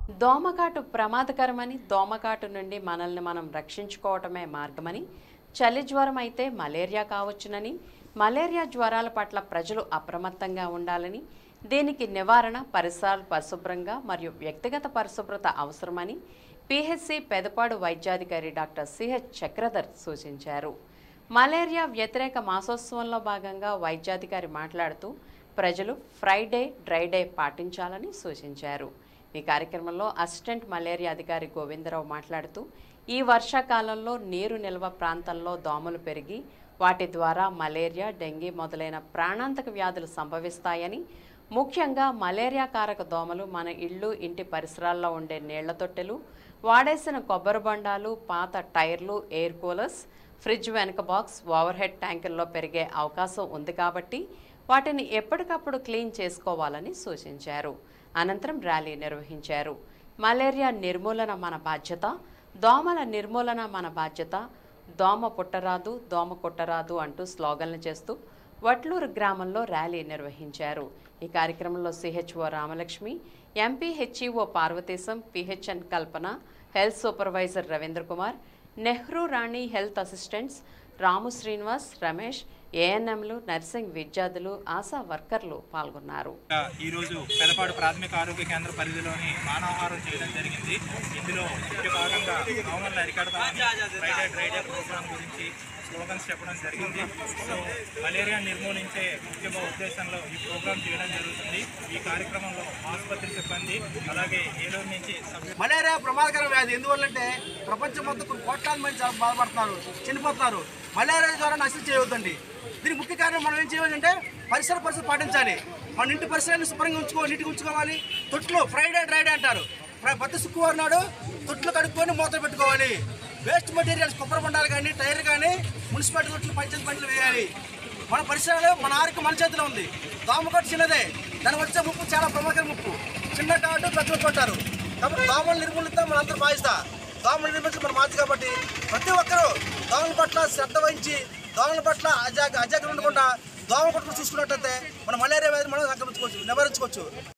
దోమకాటు ప్రమాదకరమని దోమకాటు నుండి మనల్ని మనం రక్షించుకోవటమే మార్గమని చలి జ్వరం అయితే మలేరియా కావచ్చునని మలేరియా జ్వరాల పట్ల ప్రజలు అప్రమత్తంగా ఉండాలని దీనికి నివారణ పరిసరాలు పరిశుభ్రంగా మరియు వ్యక్తిగత పరిశుభ్రత అవసరమని పిహెచ్సి పెదపాడు వైద్యాధికారి డాక్టర్ సిహెచ్ చక్రధర్ సూచించారు మలేరియా వ్యతిరేక మాసోత్సవంలో భాగంగా వైద్యాధికారి మాట్లాడుతూ ప్రజలు ఫ్రైడే డ్రై డే పాటించాలని సూచించారు ఈ కార్యక్రమంలో అసిస్టెంట్ మలేరియా అధికారి గోవిందరావు మాట్లాడుతూ ఈ వర్షాకాలంలో నీరు నిల్వ ప్రాంతంలో దోమలు పెరిగి వాటి ద్వారా మలేరియా డెంగీ మొదలైన ప్రాణాంతక వ్యాధులు సంభవిస్తాయని ముఖ్యంగా మలేరియా కారక దోమలు మన ఇళ్ళు ఇంటి పరిసరాల్లో ఉండే నీళ్ల తొట్టెలు వాడేసిన కొబ్బరి బొండాలు పాత టైర్లు ఎయిర్ కూలర్స్ ఫ్రిడ్జ్ వెనక బాక్స్ ఓవర్ హెడ్ ట్యాంకుల్లో పెరిగే అవకాశం ఉంది కాబట్టి వాటిని ఎప్పటికప్పుడు క్లీన్ చేసుకోవాలని సూచించారు అనంతరం ర్యాలీ నిర్వహించారు మలేరియా నిర్మూలన మన బాధ్యత దోమల నిర్మూలన మన బాధ్యత దోమ పుట్టరాదు దోమ కొట్టరాదు అంటూ స్లోగన్లు చేస్తూ వట్లూరు గ్రామంలో ర్యాలీ నిర్వహించారు ఈ కార్యక్రమంలో CHO Ramalakshmi MP HEO Parvateesam PHN Kalpana health supervisor Ravindra Kumar Nehru Rani health assistants Ramu Srinivas Ramesh ఏఎన్ఎంలు నర్సింగ్ విద్యార్థులు ఆశా వర్కర్లు పాల్గొన్నారు ఈరోజు పెదపాడు ప్రాథమిక ఆరోగ్య కేంద్ర పరిధిలోని మానవాహారం చేయడం జరిగింది ఇందులో ముఖ్య భాగంగా దోమలను అరికడతామని ఫ్రైడే డ్రైడే ప్రోగ్రామ్ గురించి స్లోగన్స్ చెప్పడం జరిగింది సో మలేరియా నిర్మూలించే ముఖ్య ఉద్దేశంలో ఈ ప్రోగ్రామ్ చేయడం జరుగుతుంది ఈ కార్యక్రమంలో ఆసుపత్రి సిబ్బంది అలాగే ఏలూరు నుంచి సభ్యులు మలేరియా ప్రమాదకర వ్యాధి ఎందువల్లంటే ప్రపంచం మొత్తం కొన్ని కోట్లాది మంది చాలా బాధపడుతున్నారు చనిపోతున్నారు మలేరియా ద్వారా నష్టం చేయవద్దండి దీనికి ముఖ్య కారణం మనం ఏం చేయాలంటే పరిసర పరిస్థితి పాటించాలి మన ఇంటి పరిసరాన్ని శుభ్రంగా ఉంచుకో నీటిగా ఉంచుకోవాలి తొట్లు ఫ్రైడే డ్రైడే అంటారు ఫ్రై- ప్రతి శుక్రవారం నాడు తొట్లు కడుక్కొని మూతలు పెట్టుకోవాలి వేస్ట్ మెటీరియల్స్ కొబ్బరి బండాలు కానీ టైర్లు కానీ మున్సిపాలిటీ తొట్లు పంచాయతీ పంటలు వేయాలి మన పరిసరాలు మన ఆరోగ్యం మన చేతిలో ఉంది దోమకొట్టు చిన్నదే దాని వచ్చే ముప్పు చాలా ప్రమాదకర ముప్పు చిన్న కాటు పెద్దలు కొట్టారు కాబట్టి దోమలు నిర్మూలిస్తే మనందరూ బాధిస్తా దోమలు నిర్మించి మన బాధ్యత కాబట్టి ప్రతి ఒక్కరూ దోమల పట్ల శ్రద్ధ వహించి దోమల పట్ల అజాగ అజాగ్రత్త ఉండకుండా దోమల పట్ల చూసుకున్నట్టయితే మన మలేరియా వ్యాధిని మనం సంక్రమించుకోవచ్చు నివారించుకోవచ్చు